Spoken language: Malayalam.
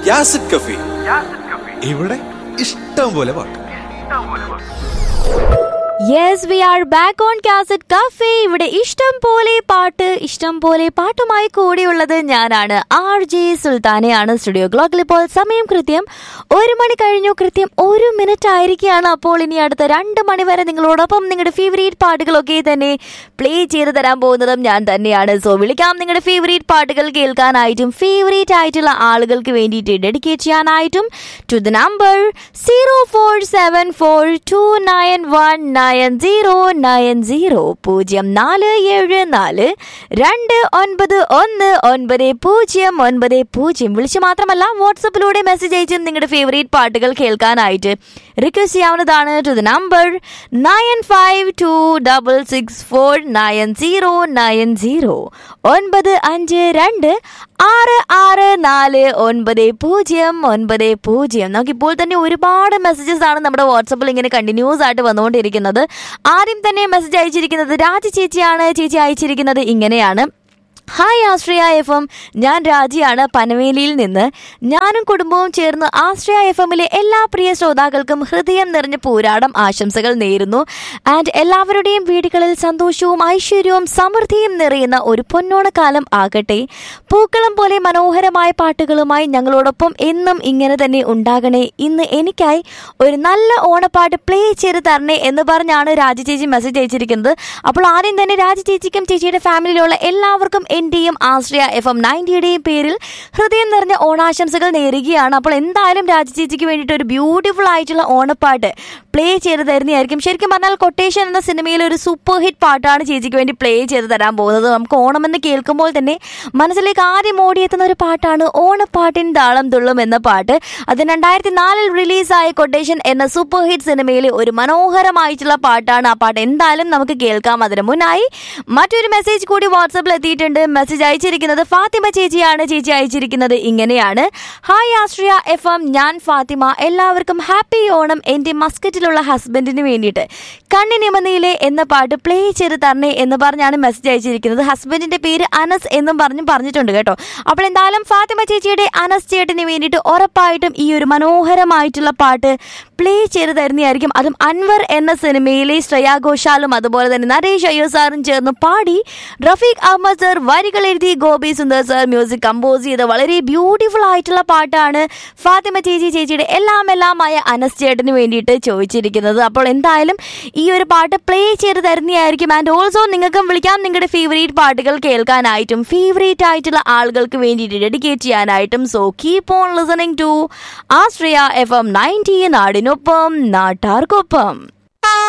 യാസിഡ് കഫി ഇവിടെ ഇഷ്ടം പോലെ പാട്ട് yes we are back on cassette cafe ഇവിടെ ഇഷ്ടം പോലെ പാട്ട് ഇഷ്ടം പോലെ പാട്ടുമായി കൂടിയുള്ളത് ഞാനാണ് ആർ ജെ സുൽത്താനയാണ് സ്റ്റുഡിയോ ക്ലോക്കിൽ ഇപ്പോൾ സമയം കൃത്യം ഒരു മണി കഴിഞ്ഞു കൃത്യം ഒരു മിനിറ്റ് ആയിരിക്കുകയാണ് അപ്പോൾ ഇനി അടുത്ത രണ്ട് മണി വരെ നിങ്ങളോടൊപ്പം നിങ്ങളുടെ ഫേവറേറ്റ് പാട്ടുകളൊക്കെ തന്നെ പ്ലേ ചെയ്ത് തരാൻ പോകുന്നതും ഞാൻ തന്നെയാണ് സോ വിളിക്കാം നിങ്ങളുടെ ഫേവറേറ്റ് പാട്ടുകൾ കേൾക്കാനായിട്ടും ഫേവറേറ്റ് ആയിട്ടുള്ള ആളുകൾക്ക് വേണ്ടിയിട്ട് ഡെഡിക്കേറ്റ് ചെയ്യാനായിട്ടും to the number zero four seven four two nine one nine zero nine zero പൂജ്യം നാല് ഏഴ് നാല് രണ്ട് ഒൻപത് ഒന്ന് ഒൻപത് പൂജ്യം ഒൻപത് പൂജ്യം വിളിച്ച് മാത്രമല്ല വാട്സപ്പിലൂടെ മെസ്സേജ് അയച്ചും നിങ്ങളുടെ ഫേവറേറ്റ് പാട്ടുകൾ കേൾക്കാനായിട്ട് റിക്വസ്റ്റ് ചെയ്യാവുന്നതാണ് to the number nine five two double six four nine zero nine zero ഒൻപത് അഞ്ച് രണ്ട് ആറ് ആറ് നാല് ഒൻപത് പൂജ്യം ഒൻപത് പൂജ്യം നമുക്കിപ്പോൾ തന്നെ ഒരുപാട് മെസ്സേജസ് ആണ് നമ്മുടെ വാട്സപ്പിൽ ഇങ്ങനെ കണ്ടിന്യൂസ് ആയിട്ട് വന്നുകൊണ്ടിരിക്കുന്നത് ആദ്യം തന്നെ മെസ്സേജ് അയച്ചിരിക്കുന്നത് രാജ ചേച്ചിയാണ് ചേച്ചി അയച്ചിരിക്കുന്നത് ഇങ്ങനെയാണ് ഹായ് ആശ്രയ എഫ് എം ഞാൻ രാജിയാണ് പനവേലിയിൽ നിന്ന് ഞാനും കുടുംബവും ചേർന്ന് ആശ്രയ എഫ് എമ്മിലെ എല്ലാ പ്രിയ ശ്രോതാക്കൾക്കും ഹൃദയം നിറഞ്ഞ പൂരാടം ആശംസകൾ നേരുന്നു ആൻഡ് എല്ലാവരുടെയും വീടുകളിൽ സന്തോഷവും ഐശ്വര്യവും സമൃദ്ധിയും നിറയുന്ന ഒരു പൊന്നോണക്കാലം ആകട്ടെ പൂക്കളം പോലെ മനോഹരമായ പാട്ടുകളുമായി ഞങ്ങളോടൊപ്പം എന്നും ഇങ്ങനെ തന്നെ ഉണ്ടാകണേ ഇന്ന് എനിക്കായി ഒരു നല്ല ഓണപ്പാട്ട് പ്ലേ ചെയ്ത് തരണേ എന്ന് പറഞ്ഞാണ് രാജി ചേച്ചി മെസ്സേജ് അയച്ചിരിക്കുന്നത് അപ്പോൾ ആദ്യം തന്നെ രാജി ചേച്ചിക്കും ചേച്ചിയുടെ ഫാമിലിയിലുള്ള എല്ലാവർക്കും എന്റെയും ആശ്രയ എഫ് എം നയൻറ്റിയുടെയും പേരിൽ ഹൃദയം നിറഞ്ഞ ഓണാശംസകൾ നേരുകയാണ് അപ്പോൾ എന്തായാലും രാജി ചേച്ചിക്ക് വേണ്ടിയിട്ട് ഒരു ബ്യൂട്ടിഫുൾ ആയിട്ടുള്ള ഓണപ്പാട്ട് പ്ലേ ചെയ്ത് തരുന്നതായിരിക്കും ശരിക്കും പറഞ്ഞാൽ കൊട്ടേഷൻ എന്ന സിനിമയിലെ ഒരു സൂപ്പർ ഹിറ്റ് പാട്ടാണ് ചേച്ചിക്ക് വേണ്ടി പ്ലേ ചെയ്ത് തരാൻ പോകുന്നത് നമുക്ക് ഓണമെന്ന് കേൾക്കുമ്പോൾ തന്നെ മനസ്സിലേക്ക് ആദ്യം ഓടിയെത്തുന്ന ഒരു പാട്ടാണ് ഓണപ്പാട്ടിൻ താളം തുള്ളും എന്ന പാട്ട് അത് രണ്ടായിരത്തി നാലിൽ റിലീസായ കൊട്ടേഷൻ എന്ന സൂപ്പർ ഹിറ്റ് സിനിമയിലെ ഒരു മനോഹരമായിട്ടുള്ള പാട്ടാണ് ആ പാട്ട് എന്തായാലും നമുക്ക് കേൾക്കാം അതിന് മുന്നായി മറ്റൊരു മെസ്സേജ് കൂടി വാട്സപ്പിൽ എത്തിയിട്ടുണ്ട് മെസ്സേജ് അയച്ചിരിക്കുന്നത് ഫാത്തിമ ചേച്ചിയാണ് ചേച്ചി അയച്ചിരിക്കുന്നത് ഇങ്ങനെയാണ് ഹായ് ആശ്രിയ എഫ് എം ഞാൻ ഫാത്തിമ എല്ലാവർക്കും ഹാപ്പി ഓണം എൻ്റെ മസ്കറ്റിലുള്ള ഹസ്ബൻഡിന് വേണ്ടിയിട്ട് കണ്ണിനിമനയിലെ എന്ന പാട്ട് പ്ലേ ചെയ്ത് തരണേ എന്ന് പറഞ്ഞാണ് മെസ്സേജ് അയച്ചിരിക്കുന്നത് ഹസ്ബൻഡിന്റെ പേര് അനസ് എന്നും പറഞ്ഞ് പറഞ്ഞിട്ടുണ്ട് കേട്ടോ അപ്പോൾ എന്തായാലും ഫാത്തിമ ചേച്ചിയുടെ അനസ് ചേട്ടന് വേണ്ടിയിട്ട് ഉറപ്പായിട്ടും ഈ ഒരു മനോഹരമായിട്ടുള്ള പാട്ട് പ്ലേ ചെയ്ത് തരുന്നതായിരിക്കും അതും അൻവർ എന്ന സിനിമയിലെ ശ്രേയാ ഘോഷാലും അതുപോലെ തന്നെ നരേഷ് അയ്യോ സാറും ചേർന്ന് പാടി റഫീഖ് അഹമ്മദ് സർ വരികൾ എഴുതി Gopi Sundar sir music compose ചെയ്ത വളരെ ബ്യൂട്ടിഫുൾ ആയിട്ടുള്ള പാട്ടാണ് ഫാത്തിമ ചേച്ചി ചേച്ചിയുടെ എല്ലാം എല്ലാമായ അനസ് ചേട്ടന് വേണ്ടിയിട്ട് ചോദിച്ചിരിക്കുന്നത് അപ്പോൾ എന്തായാലും ഈ ഒരു പാട്ട് പ്ലേ ചെയ്ത് തരുന്നതായിരിക്കും ആൻഡ് ഓൾസോ നിങ്ങൾക്കും വിളിക്കാം നിങ്ങളുടെ ഫേവറേറ്റ് പാട്ടുകൾ കേൾക്കാനായിട്ടും ഫേവറേറ്റ് ആയിട്ടുള്ള ആളുകൾക്ക് വേണ്ടിയിട്ട് ഡെഡിക്കേറ്റ് ചെയ്യാനായിട്ടും so keep on listening to Ashraya F M ninety നാടിനൊപ്പം നാട്ടാർക്കൊപ്പം